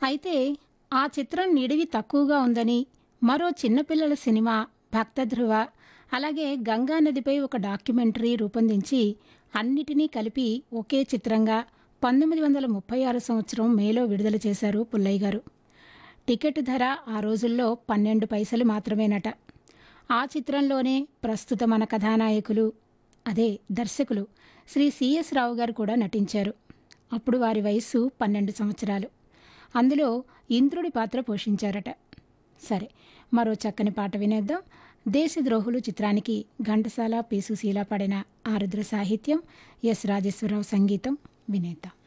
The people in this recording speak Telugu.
అయితే ఆ చిత్రం నిడివి తక్కువగా ఉందని మరో చిన్నపిల్లల సినిమా భక్తధ్రువ అలాగే గంగా నదిపై ఒక డాక్యుమెంటరీ రూపొందించి అన్నిటినీ కలిపి ఒకే చిత్రంగా పంతొమ్మిది వందల ముప్పై ఆరు సంవత్సరం మేలో విడుదల చేశారు పుల్లయ్య గారు టికెట్ ధర ఆ రోజుల్లో పన్నెండు పైసలు మాత్రమేనట ఆ చిత్రంలోనే ప్రస్తుత మన కథానాయకులు అదే దర్శకులు శ్రీ సిఎస్ రావు గారు కూడా నటించారు అప్పుడు వారి వయస్సు పన్నెండు సంవత్సరాలు అందులో ఇంద్రుడి పాత్ర పోషించారట సరే మరో చక్కని పాట వినేద్దాం దేశద్రోహులు చిత్రానికి ఘంటసాల పి సుశీల పడిన ఆరుద్ర సాహిత్యం ఎస్ రాజేశ్వరరావు సంగీతం వినేద్దాం